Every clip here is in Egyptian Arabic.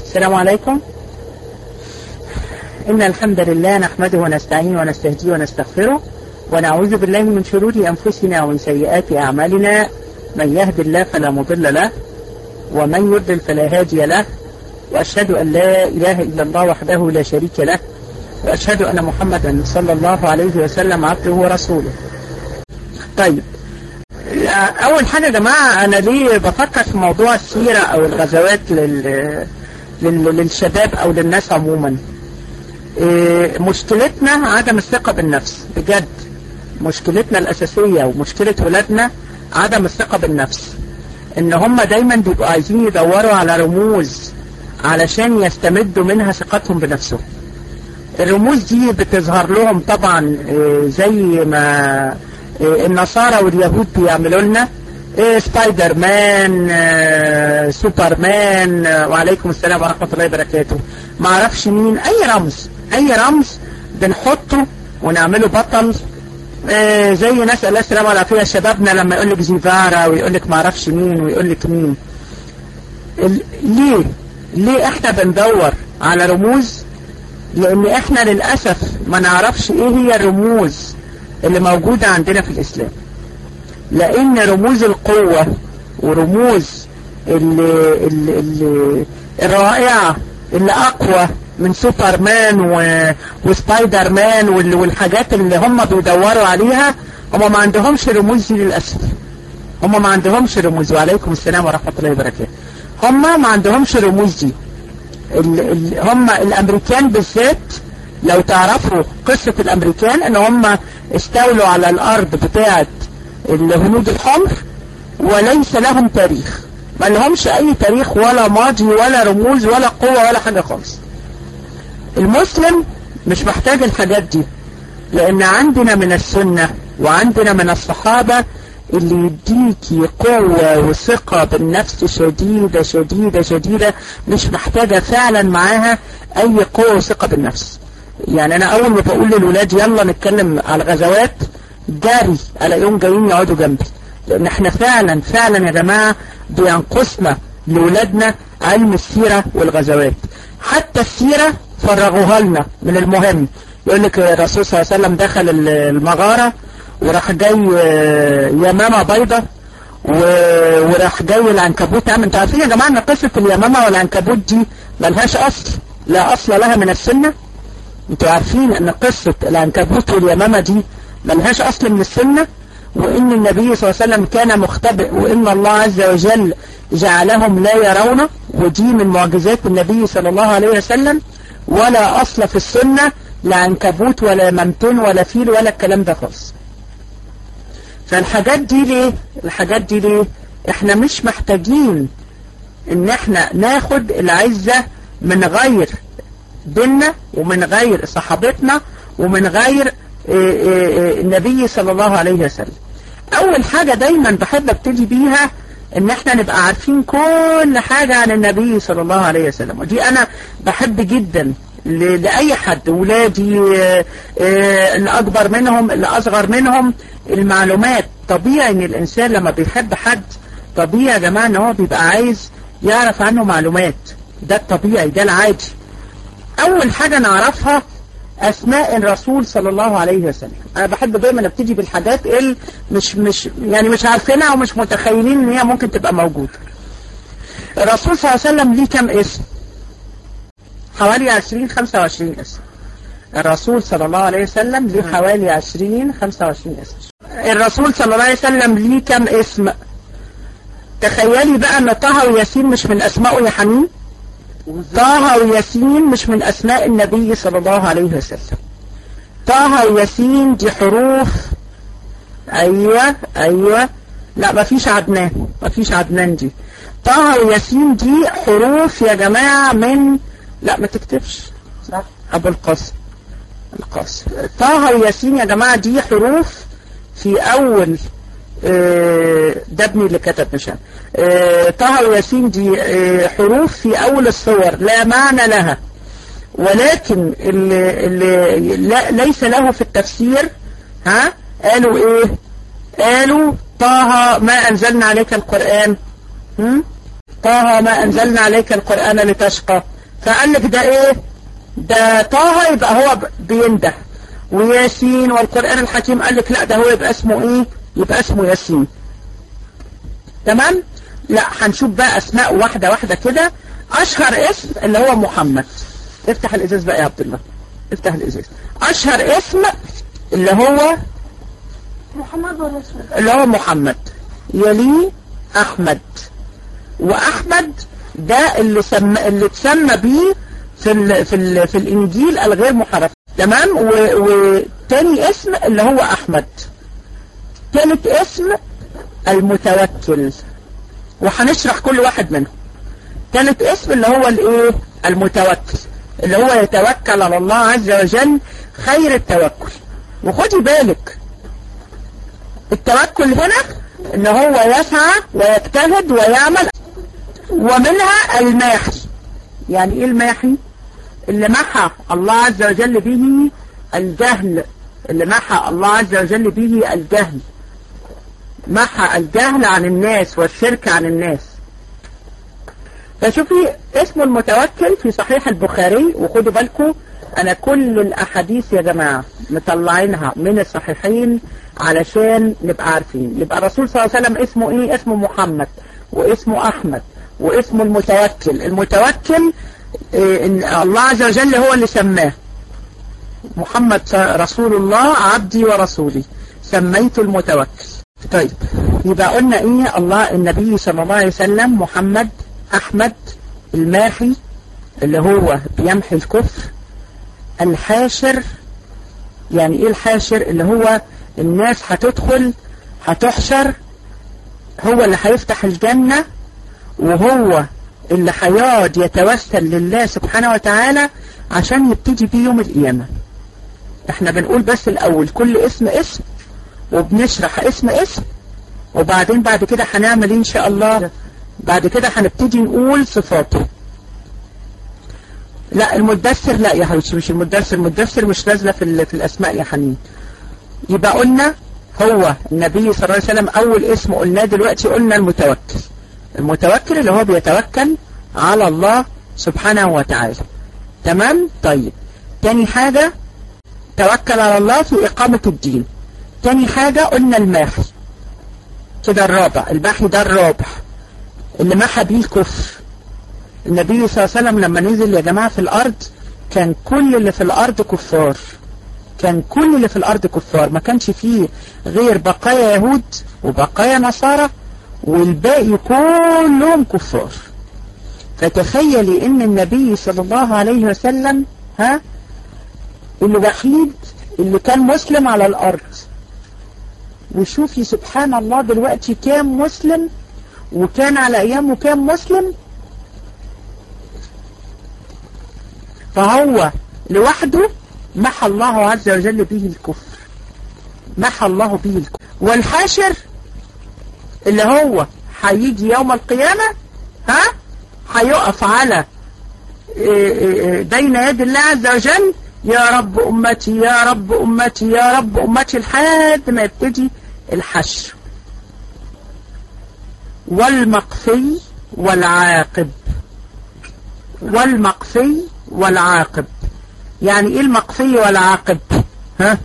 السلام عليكم إن الحمد لله نحمده ونستعينه ونستهديه ونستغفره ونعوذ بالله من شرور أنفسنا ومن سيئات أعمالنا من يهد الله فلا مضل له ومن يضلل فلا هادي له وأشهد أن لا إله إلا الله وحده لا شريك له وأشهد أن محمدا صلى الله عليه وسلم عبده ورسوله طيب أول حاجة يا جماعة أنا ليه بفكر في موضوع السيرة أو الغزوات لل... لل... للشباب أو للناس عموما إيه مشكلتنا عدم الثقة بالنفس بجد مشكلتنا الأساسية ومشكلة ولادنا عدم الثقة بالنفس إن هم دايما بيبقوا عايزين يدوروا على رموز علشان يستمدوا منها ثقتهم بنفسهم الرموز دي بتظهر لهم طبعا إيه زي ما إيه النصارى واليهود بيعملوا لنا إيه سبايدر مان آه سوبر مان آه وعليكم السلام ورحمة الله وبركاته ما اعرفش مين اي رمز اي رمز بنحطه ونعمله بطل آه زي ناس الله السلامة والعافية شبابنا لما يقول لك زيفارا ويقول لك ما اعرفش مين ويقول لك مين ليه ليه احنا بندور على رموز لان احنا للأسف ما نعرفش ايه هي الرموز اللي موجودة عندنا في الاسلام لان رموز القوة ورموز اللي اللي اللي الرائعة اللي اقوى من سوبر مان و... وسبايدر مان وال... والحاجات اللي هم بيدوروا عليها هم ما عندهمش رموز دي للأسف هم ما عندهمش رموز وعليكم السلام ورحمة الله وبركاته هم ما عندهمش رموز دي ال... ال... هم الامريكان بالذات لو تعرفوا قصة الامريكان ان هم استولوا على الارض بتاعت الهنود الحمر وليس لهم تاريخ ما لهمش اي تاريخ ولا ماضي ولا رموز ولا قوة ولا حاجة خالص المسلم مش محتاج الحاجات دي لان عندنا من السنة وعندنا من الصحابة اللي يديكي قوة وثقة بالنفس شديدة شديدة شديدة مش محتاجة فعلا معاها اي قوة وثقة بالنفس يعني انا اول ما بقول للولاد يلا نتكلم على الغزوات جاري على يوم جايين يقعدوا جنبي لان احنا فعلا فعلا يا جماعة بينقصنا لولادنا علم السيرة والغزوات حتى السيرة فرغوها لنا من المهم يقول لك الرسول صلى الله عليه وسلم دخل المغارة وراح جاي يمامة بيضة وراح جاي العنكبوت عم انتوا عارفين يا جماعة ان قصة اليمامة والعنكبوت دي ملهاش اصل لا اصل لها من السنة انتوا عارفين ان قصة العنكبوت واليمامة دي ملهاش اصل من السنة وان النبي صلى الله عليه وسلم كان مختبئ وان الله عز وجل جعلهم لا يرون ودي من معجزات النبي صلى الله عليه وسلم ولا اصل في السنة لا عنكبوت ولا ممتون ولا فيل ولا الكلام ده خالص فالحاجات دي ليه الحاجات دي ليه احنا مش محتاجين ان احنا ناخد العزة من غير ديننا ومن غير صحابتنا ومن غير النبي صلى الله عليه وسلم اول حاجة دايما بحب ابتدي بيها ان احنا نبقى عارفين كل حاجة عن النبي صلى الله عليه وسلم ودي انا بحب جدا لأي حد ولادي اللي أكبر منهم اللي أصغر منهم المعلومات طبيعي ان الإنسان لما بيحب حد طبيعي يا جماعة ان هو بيبقى عايز يعرف عنه معلومات ده الطبيعي ده العادي أول حاجة نعرفها أسماء الرسول صلى الله عليه وسلم أنا بحب دايما ابتدي بالحاجات اللي مش مش يعني مش عارفينها ومش متخيلين ان هي ممكن تبقى موجودة الرسول صلى الله عليه وسلم ليه كم اسم حوالي 20 25 اسم الرسول صلى الله عليه وسلم ليه حوالي 20 25 اسم الرسول صلى الله عليه وسلم ليه كم اسم تخيلي بقى ان طه وياسين مش من اسمائه يا حنين طه وياسين مش من أسماء النبي صلى الله عليه وسلم طه وياسين دي حروف أيوة أيوة لا ما فيش عدنان ما فيش عدنان دي طه وياسين دي حروف يا جماعة من لا ما تكتبش صح أبو القاسم القاسم طه وياسين يا جماعة دي حروف في أول ده ابني اللي كتب مش انا طه وياسين دي حروف في اول الصور لا معنى لها ولكن اللي, اللي ليس له في التفسير ها قالوا ايه قالوا طه ما انزلنا عليك القرآن هم؟ طه ما انزلنا عليك القرآن لتشقى فقال لك ده ايه ده طه يبقى هو ب- بينده وياسين والقرآن الحكيم قال لك لا ده هو يبقى اسمه ايه يبقى اسمه ياسين تمام لا هنشوف بقى اسماء واحدة واحدة كده اشهر اسم اللي هو محمد افتح الازاز بقى يا عبد الله افتح الازاز اشهر اسم اللي هو محمد ورسول اللي هو محمد يليه احمد واحمد ده اللي سم اللي اتسمى بيه في ال في ال في الانجيل الغير محرف تمام و- وتاني اسم اللي هو احمد تالت اسم المتوكل وهنشرح كل واحد منهم تالت اسم اللي هو الايه المتوكل اللي هو يتوكل على الله عز وجل خير التوكل وخدي بالك التوكل هنا ان هو يسعى ويجتهد ويعمل ومنها الماحي يعني ايه الماحي اللي محى الله عز وجل به الجهل اللي محى الله عز وجل به الجهل محى الجهل عن الناس والشرك عن الناس فشوفي اسم المتوكل في صحيح البخاري وخدوا بالكم انا كل الاحاديث يا جماعة مطلعينها من الصحيحين علشان نبقى عارفين يبقى الرسول صلى الله عليه وسلم اسمه ايه اسمه محمد واسمه احمد واسمه المتوكل المتوكل إيه ان الله عز وجل هو اللي سماه محمد رسول الله عبدي ورسولي سميت المتوكل طيب يبقى قلنا ايه الله النبي صلى الله عليه وسلم محمد احمد الماحي اللي هو بيمحي الكفر الحاشر يعني ايه الحاشر اللي هو الناس هتدخل هتحشر هو اللي هيفتح الجنة وهو اللي هيقعد يتوسل لله سبحانه وتعالى عشان يبتدي بيه يوم القيامة احنا بنقول بس الاول كل اسم اسم وبنشرح اسم اسم وبعدين بعد كده هنعمل ان شاء الله بعد كده هنبتدي نقول صفاته لا المدثر لا يا حبيبتي مش المدثر المدثر مش نازله في ال- في الاسماء يا حنين يبقى قلنا هو النبي صلى الله عليه وسلم اول اسم قلناه دلوقتي قلنا المتوكل المتوكل اللي هو بيتوكل على الله سبحانه وتعالى تمام طيب تاني حاجة توكل على الله في إقامة الدين تاني حاجة قلنا الماحي كده الرابع الماحي ده الرابع اللي محى بيه الكفر النبي صلى الله عليه وسلم لما نزل يا جماعة في الأرض كان كل اللي في الأرض كفار كان كل اللي في الأرض كفار ما كانش فيه غير بقايا يهود وبقايا نصارى والباقي كلهم كفار فتخيلي ان النبي صلى الله عليه وسلم ها الوحيد اللي كان مسلم على الارض وشوفي سبحان الله دلوقتي كام مسلم وكان على ايامه كام مسلم فهو لوحده محى الله عز وجل به الكفر محى الله به الكفر والحاشر اللي هو هيجي يوم القيامة ها هيقف على بين يد الله عز وجل يا رب أمتي يا رب أمتي يا رب أمتي لحد ما يبتدي الحشر والمقفي والعاقب والمقفي والعاقب يعني ايه المقفي والعاقب ها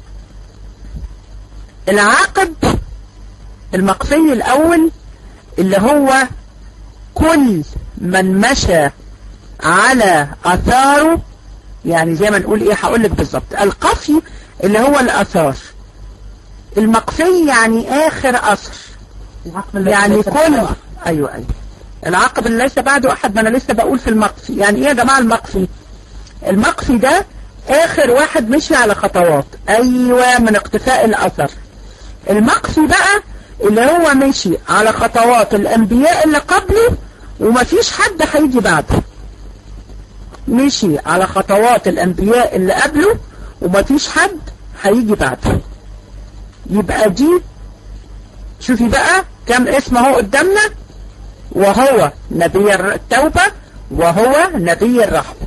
العاقب المقفي الاول اللي هو كل من مشى على اثاره يعني زي ما نقول ايه هقول لك بالظبط القفي اللي هو الاثار المقفي يعني اخر اثر يعني كل ايوه ايوه العقب اللي ليس بعده احد ما انا لسه بقول في المقفي يعني ايه يا جماعه المقفي المقفي ده اخر واحد مشي على خطوات ايوه من اقتفاء الاثر المقفي بقى اللي هو مشي على خطوات الانبياء اللي قبله ومفيش حد هيجي بعده مشي على خطوات الانبياء اللي قبله ومفيش حد هيجي بعده يبقى دي شوفي بقى كم اسم اهو قدامنا وهو نبي التوبة وهو نبي الرحمة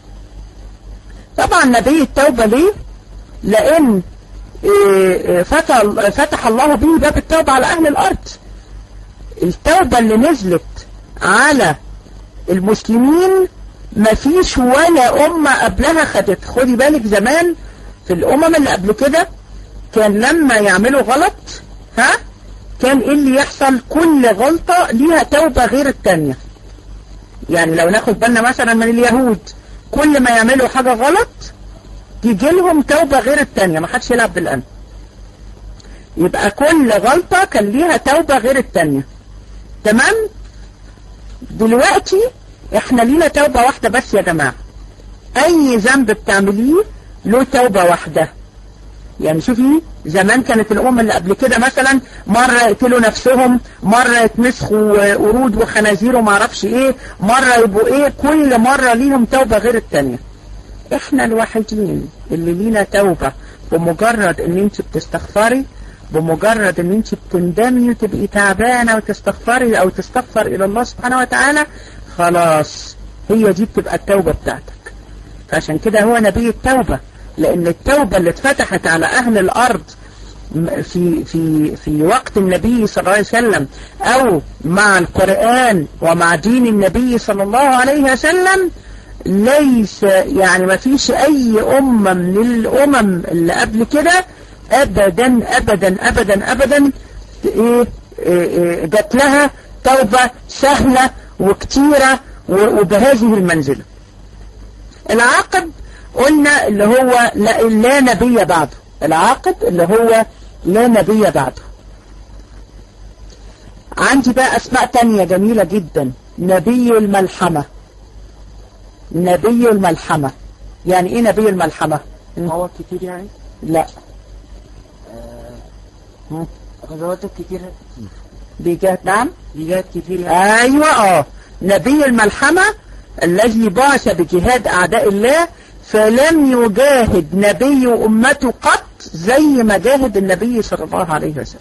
طبعا نبي التوبة ليه لان فتح, فتح الله به باب التوبة على اهل الارض التوبة اللي نزلت على المسلمين مفيش ولا أمة قبلها خدت خدي بالك زمان في الأمم اللي قبل كده كان لما يعملوا غلط ها كان ايه اللي يحصل كل غلطة ليها توبة غير التانية يعني لو ناخد بالنا مثلا من اليهود كل ما يعملوا حاجة غلط تيجي لهم توبة غير التانية ما حدش يلعب بالقلب يبقى كل غلطة كان ليها توبة غير التانية تمام دلوقتي احنا لينا توبة واحدة بس يا جماعة اي ذنب بتعمليه له توبة واحدة يعني شوفي زمان كانت الأمم اللي قبل كده مثلا مرة يقتلوا نفسهم مرة يتمسخوا قرود وخنازير وما اعرفش ايه مرة يبقوا ايه كل مرة ليهم توبة غير التانية احنا الوحيدين اللي لينا توبة بمجرد ان انت بتستغفري بمجرد ان انت بتندمي وتبقي تعبانة وتستغفري او تستغفر الى الله سبحانه وتعالى خلاص هي دي بتبقى التوبة بتاعتك فعشان كده هو نبي التوبة لأن التوبة اللي اتفتحت على أهل الأرض في في في وقت النبي صلى الله عليه وسلم أو مع القرآن ومع دين النبي صلى الله عليه وسلم ليس يعني ما فيش أي أمة من الأمم اللي قبل كده أبدا أبدا أبدا أبدا إيه إيه جات لها توبة سهلة وكتيرة وبهذه المنزلة العاقب قلنا اللي هو لا, لا نبي بعده العاقب اللي هو لا نبي بعده عندي بقى اسماء تانية جميلة جدا نبي الملحمة نبي الملحمة يعني ايه نبي الملحمة هو كتير يعني لا آه، غزوات كتير بيجاهد نعم جهاد كتير يعني ايوه اه نبي الملحمة الذي بعث بجهاد اعداء الله فلم يجاهد نبي امته قط زي ما جاهد النبي صلى الله عليه وسلم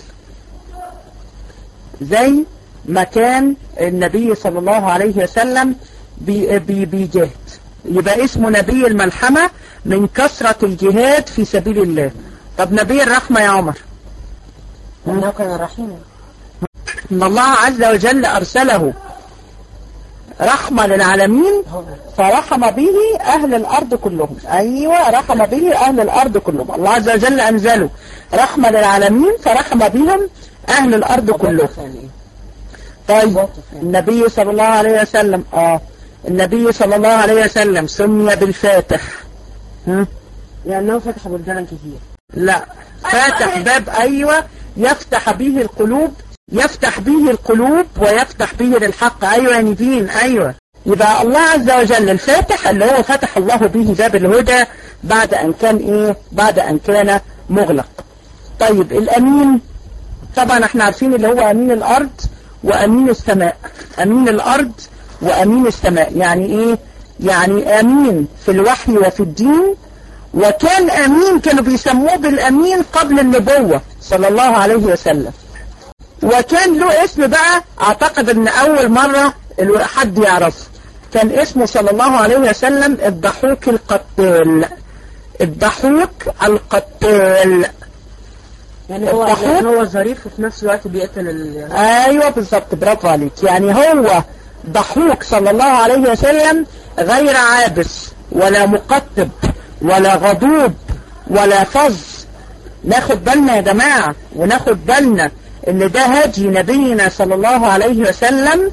زي ما كان النبي صلى الله عليه وسلم بي بي بيجاهد يبقى اسمه نبي الملحمة من كثرة الجهاد في سبيل الله طب نبي الرحمة يا عمر انه كان رحيما ان الله عز وجل ارسله رحمة للعالمين هو فرحم به أهل الأرض كلهم أيوة رحم به أهل الأرض كلهم الله عز وجل أنزله رحمة للعالمين فرحم بهم أهل الأرض كلهم يعني ايه طيب النبي صلى الله عليه وسلم آه النبي صلى الله عليه وسلم سمي بالفاتح هم؟ لانه فتح بلدانا كتير لا فاتح باب أيوة يفتح به القلوب يفتح به القلوب ويفتح به للحق أيوة يا نيفين أيوة يبقى الله عز وجل الفاتح اللي هو فتح الله به باب الهدى بعد أن كان إيه بعد أن كان مغلق طيب الأمين طبعا احنا عارفين اللي هو أمين الأرض وأمين السماء أمين الأرض وأمين السماء يعني إيه يعني أمين في الوحي وفي الدين وكان أمين كانوا بيسموه بالأمين قبل النبوة صلى الله عليه وسلم وكان له اسم بقى اعتقد ان اول مرة الو- حد يعرفه كان اسمه صلى الله عليه وسلم الضحوك القتال الضحوك القتال يعني هو الضحوك؟ يعني هو ظريف وفي نفس الوقت بيقتل ال... ايوه بالظبط برافو عليك يعني هو ضحوك صلى الله عليه وسلم غير عابس ولا مقتب ولا غضوب ولا فظ ناخد بالنا يا جماعة وناخد بالنا ان ده هدي نبينا صلى الله عليه وسلم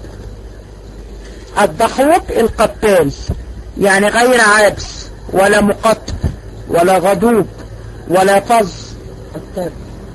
الضحوك القتال يعني غير عابس ولا مقتب ولا غضوب ولا فظ قتال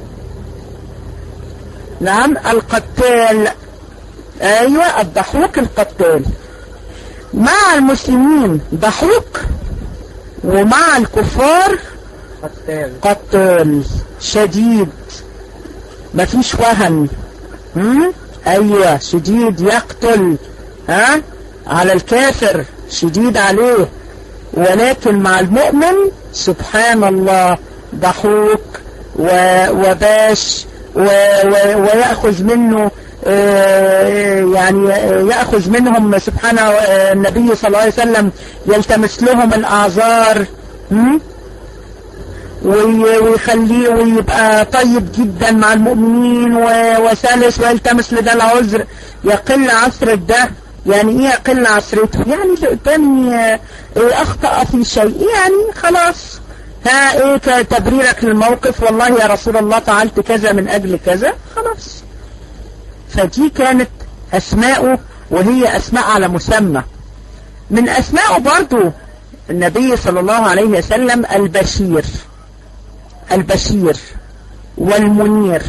نعم القتال ايوه الضحوك القتال مع المسلمين ضحوك ومع الكفار قتال قتال شديد مفيش وهن هم؟ ايوه شديد يقتل ها على الكافر شديد عليه ولكن مع المؤمن سبحان الله ضحوك و- وباش و- و- ويأخذ منه آه، يعني آه، يأخذ منهم سبحانه آه، النبي صلى الله عليه وسلم يلتمس لهم الأعذار هم؟ وي- ويخليه ويبقى طيب جدا مع المؤمنين و- وسلس ويلتمس لده العذر يقل عثرة ده يعني ايه اقل عصرته يعني اللي قدامي آه، إيه اخطأ في شيء يعني خلاص ها ايه ك- تبريرك للموقف والله يا رسول الله فعلت كذا من اجل كذا خلاص فدي كانت اسماؤه وهي اسماء على مسمى من اسماءه برضو النبي صلى الله عليه وسلم البشير البشير والمنير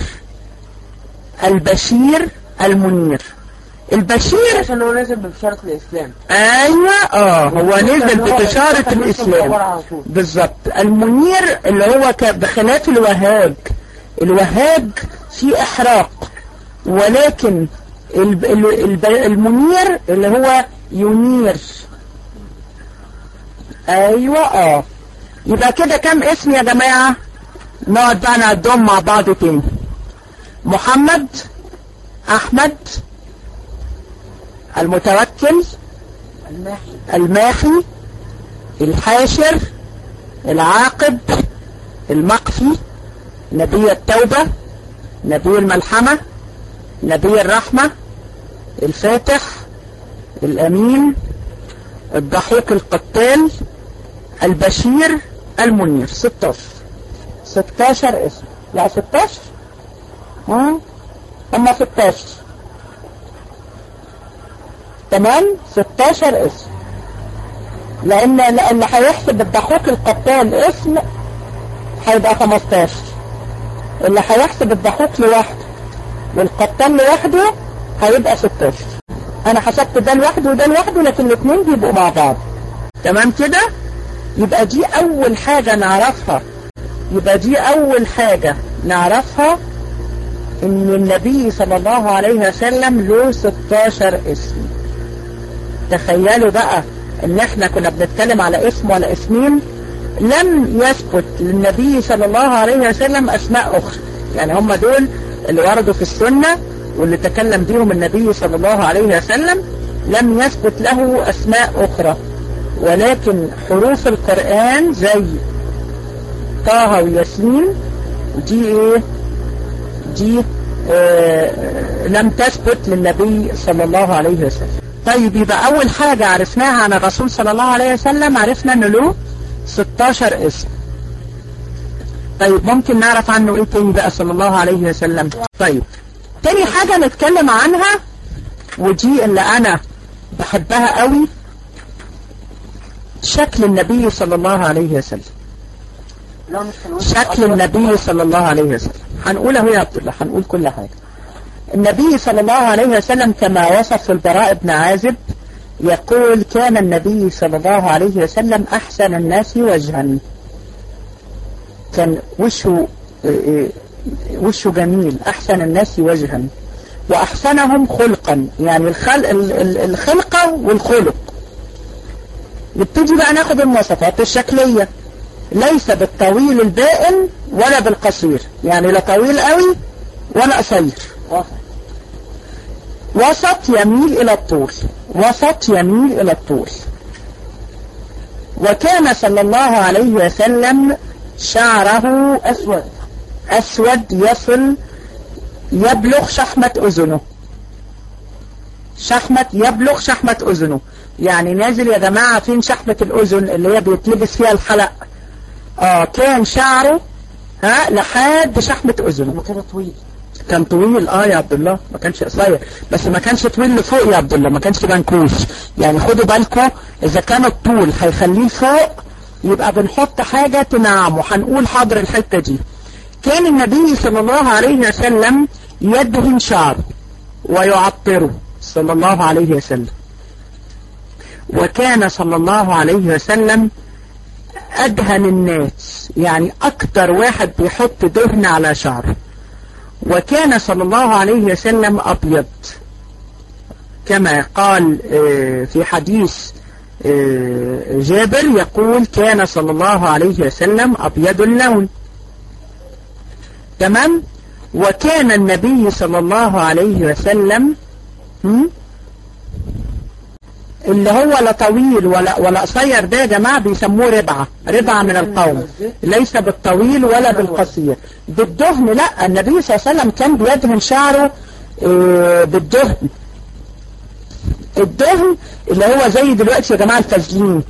البشير المنير البشير عشان هو نازل ببشارة الإسلام ايوه اه هو نزل هو ببشارة الناس مدور الاسلام على طول. بالظبط المنير اللي هو ك- بخلاف الوهاج الوهاج فيه احراق ولكن الب- ال- الب- المنير اللي هو ينير ايوه اه يبقى كده كم اسم يا جماعة نقعد بقى نعدهم مع بعض تاني محمد احمد المتوكل الماحي الماحي الحاشر العاقب المقفي نبي التوبة نبي الملحمة نبي الرحمة الفاتح الأمين الضحيك القتال البشير المنير 16 16 اسم لا 16 ها هم 16 تمام 16 اسم لان اللي هيحسب الضحوك القتال اسم هيبقى 15 اللي هيحسب الضحوك لوحده والقتال لوحده هيبقى 16 انا حسبت ده لوحده وده لوحده لكن الاثنين بيبقوا مع بعض تمام كده يبقى دي اول حاجة نعرفها يبقى دي اول حاجة نعرفها ان النبي صلى الله عليه وسلم له 16 اسم تخيلوا بقى ان احنا كنا بنتكلم على اسم ولا اسمين لم يثبت للنبي صلى الله عليه وسلم اسماء اخرى يعني هم دول اللي وردوا في السنة واللي تكلم بيهم النبي صلى الله عليه وسلم لم يثبت له اسماء اخرى ولكن حروف القرآن زي طه وياسين دي ايه دي آه لم تثبت للنبي صلى الله عليه وسلم طيب يبقى اول حاجة عرفناها عن الرسول صلى الله عليه وسلم عرفنا انه له 16 اسم طيب ممكن نعرف عنه ايه تاني بقى صلى الله عليه وسلم طيب تاني حاجة نتكلم عنها ودي اللي انا بحبها قوي شكل النبي صلى الله عليه وسلم لا مش هنقول شكل النبي صلى الله عليه وسلم هنقول اهو يا عبد الله هنقول كل حاجة النبي صلى الله عليه وسلم كما وصف البراء بن عازب يقول كان النبي صلى الله عليه وسلم أحسن الناس وجها كان وشه وشه جميل أحسن الناس وجها وأحسنهم خلقا يعني الخل... الخلقة والخلق نبتدي بقى ناخد المواصفات الشكلية ليس بالطويل البائن ولا بالقصير يعني لا طويل قوي ولا قصير وسط يميل إلى الطول وسط يميل إلى الطول وكان صلى الله عليه وسلم شعره أسود أسود يصل يبلغ شحمة أذنه شحمة يبلغ شحمة أذنه يعني نازل يا جماعة فين شحمة الأذن اللي هي بيتلبس فيها الحلق آه كان شعره ها لحد شحمة أذنه كده طويل كان طويل اه يا عبد الله ما كانش قصير بس ما كانش طويل لفوق يا عبد الله ما كانش منكوش يعني خدوا بالكم اذا كان الطول هيخليه فوق يبقى بنحط حاجة تنعمه هنقول حاضر الحتة دي كان النبي صلى الله عليه وسلم يدهن شعره ويعطره صلى الله عليه وسلم وكان صلى الله عليه وسلم أدهن الناس يعني أكتر واحد بيحط دهن على شعره وكان صلى الله عليه وسلم أبيض كما قال في حديث جابر يقول كان صلى الله عليه وسلم أبيض اللون تمام وكان النبي صلى الله عليه وسلم اللي هو لا طويل ولا ولا قصير ده يا جماعه بيسموه ربعه ربعه من القوم ليس بالطويل ولا بالقصير بالدهن لا النبي صلى الله عليه وسلم كان بيدهن شعره بالدهن الدهن اللي هو زي دلوقتي يا جماعة الفازلين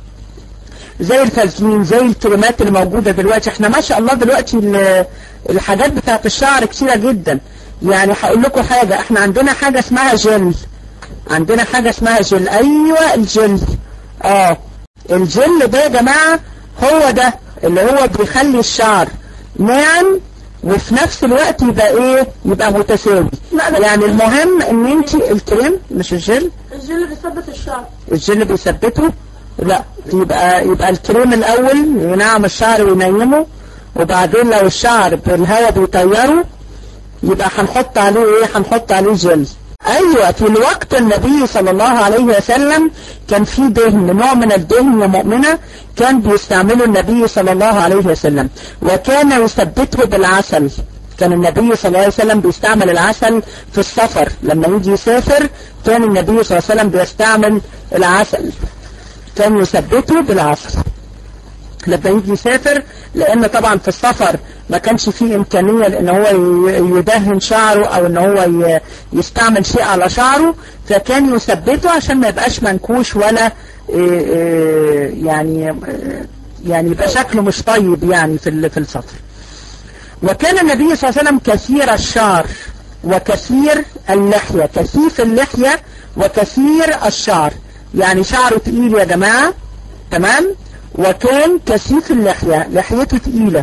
زي الفازلين زي الكريمات اللي موجودة دلوقتي احنا ما شاء الله دلوقتي ال- الحاجات بتاعت الشعر كتيرة جدا يعني هقول لكم حاجة احنا عندنا حاجة اسمها جل عندنا حاجة اسمها جل ايوه الجل اه الجل ده يا جماعة هو ده اللي هو بيخلي الشعر ناعم وفي نفس الوقت يبقى ايه يبقى متساوي لا، لا. يعني المهم ان انت الكريم مش الجل الجل بيثبت الشعر الجل بيثبته لا يبقى يبقى الكريم الاول ينعم الشعر وينيمه وبعدين لو الشعر بالهواء بيطيره يبقى هنحط عليه ايه هنحط عليه جل ايوه في الوقت النبي صلى الله عليه وسلم كان في دهن نوع من الدهن يا مؤمنة كان بيستعمله النبي صلى الله عليه وسلم وكان يثبته بالعسل كان النبي صلى الله عليه وسلم بيستعمل العسل في السفر لما يجي يسافر كان النبي صلى الله عليه وسلم بيستعمل العسل كان يثبته بالعسل لما يجي يسافر لان طبعا في السفر ما كانش فيه امكانية لان هو ي- يدهن شعره او ان هو ي- يستعمل شيء على شعره فكان يثبته عشان ما يبقاش منكوش ولا إيه إيه يعني إيه يعني يبقى شكله مش طيب يعني في ال- في السفر وكان النبي صلى الله عليه وسلم كثير الشعر وكثير اللحية كثيف اللحية وكثير الشعر يعني شعره تقيل يا جماعة تمام وكان كثيف اللحية لحيته تقيلة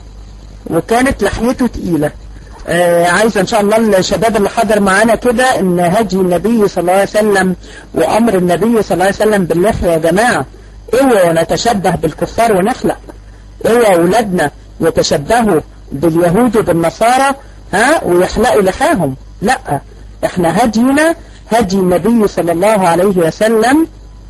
وكانت لحيته تقيلة آه عايزة ان شاء الله الشباب اللي حضر معانا كده ان هدي النبي صلى الله عليه وسلم وامر النبي صلى الله عليه وسلم باللحية يا جماعة اوعوا نتشبه بالكفار ونخلق اوعوا اولادنا يتشبهوا باليهود وبالنصارى ها ويحلقوا لحاهم لا احنا هدينا هدي النبي صلى الله عليه وسلم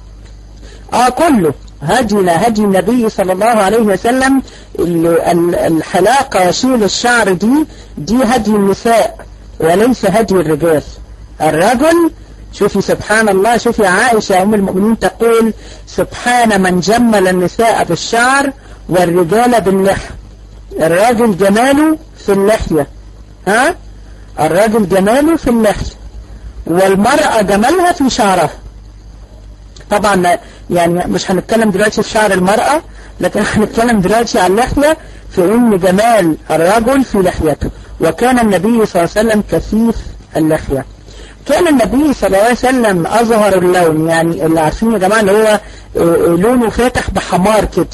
اه كله هدينا هدي النبي صلى الله عليه وسلم ال- ال- الحلاقة وشيل الشعر دي دي هدي النساء وليس هدي الرجال الرجل شوفي سبحان الله شوفي عائشة أم المؤمنين تقول سبحان من جمل النساء بالشعر والرجال باللحى الراجل جماله في اللحية ها الراجل جماله في اللحية والمرأة جمالها في شعرها طبعا يعني مش هنتكلم دلوقتي في شعر المرأة لكن هنتكلم دلوقتي على اللحية في ان جمال الرجل في لحيته وكان النبي صلى الله عليه وسلم كثيف اللحية كان النبي صلى الله عليه وسلم أظهر اللون يعني اللي عارفين يا جماعة اللي هو آه، آه، لونه فاتح بحمار كده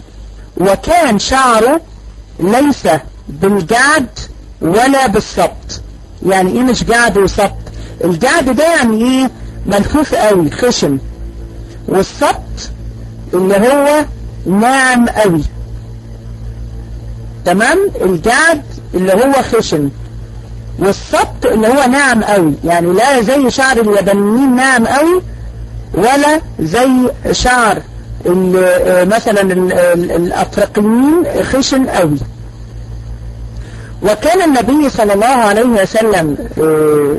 وكان شعره ليس بالجعد ولا بالسبط يعني ايه مش جعد وسبط الجعد ده يعني ايه ملفوف قوي خشن والسبط اللي هو ناعم قوي تمام الجعد اللي هو خشن والسبط اللي هو ناعم قوي يعني لا زي شعر اليابانيين ناعم قوي ولا زي شعر ال- آه، مثلا ال- ال- الافريقيين خشن قوي وكان النبي صلى الله عليه وسلم آه،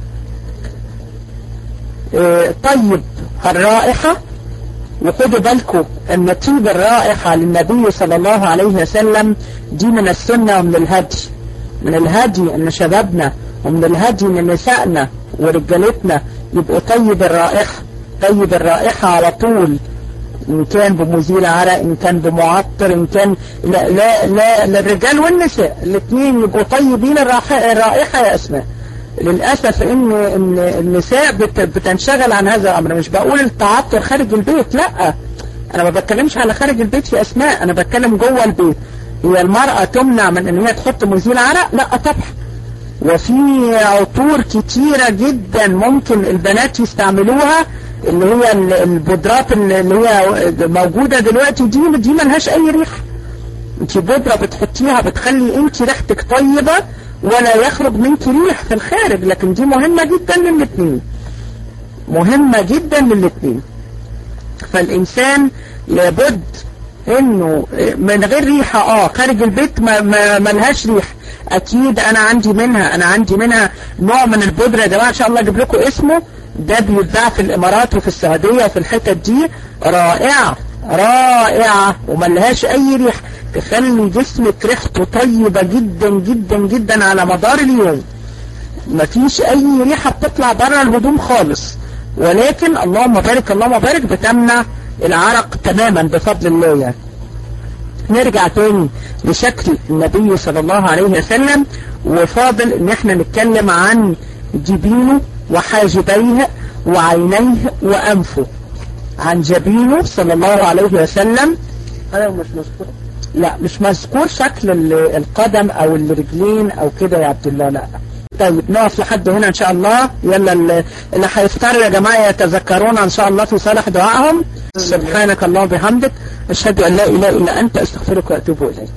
آه، طيب الرائحة وخدوا بالكم ان طيب الرائحة للنبي صلى الله عليه وسلم دي من السنة ومن الهدي من الهدي ان شبابنا ومن الهدي ان نسائنا ورجالتنا يبقوا طيب الرائحة طيب الرائحة على طول ان كان بمزيل عرق ان كان بمعطر ان كان لا لا لا للرجال والنساء الاثنين يبقوا طيبين الرائحة الرائحة يا اسماء للأسف ان ان النساء بت- بتنشغل عن هذا الامر مش بقول التعطر خارج البيت لا انا ما بتكلمش على خارج البيت يا اسماء انا بتكلم جوه البيت هي المرأة تمنع من ان هي تحط مزيل عرق لا طبعا وفي عطور كتيرة جدا ممكن البنات يستعملوها اللي هي ال- البودرات اللي هي موجودة دلوقتي دي دي ملهاش اي ريحة انت بودرة بتحطيها بتخلي انت ريحتك طيبة ولا يخرج منك ريح في الخارج لكن دي مهمة جدا للاثنين مهمة جدا للاثنين فالإنسان لابد انه من غير ريحة اه خارج البيت ما, ما ملهاش ريح اكيد انا عندي منها انا عندي منها نوع من البودرة يا جماعة ان شاء الله اجيب لكم اسمه ده بيتباع في الامارات وفي السعودية وفي الحتت دي رائعة رائعة وملهاش اي ريح تخلي جسمك ريحته طيبة جدا جدا جدا على مدار اليوم مفيش اي ريحة بتطلع بره الهدوم خالص ولكن اللهم بارك اللهم بارك بتمنع العرق تماما بفضل الله يعني نرجع تاني لشكل النبي صلى الله عليه وسلم وفاضل ان احنا نتكلم عن جبينه وحاجبيه وعينيه وانفه عن جبينه صلى الله عليه وسلم هذا مش مذكور لا مش مذكور شكل ال- القدم او الرجلين او كده يا عبد الله لا طيب نقف لحد هنا ان شاء الله يلا ال- اللي هيفطروا يا جماعه يتذكرون ان شاء الله في صالح دعائهم سبحانك اللهم وبحمدك اشهد ان لا اله الا انت استغفرك واتوب اليك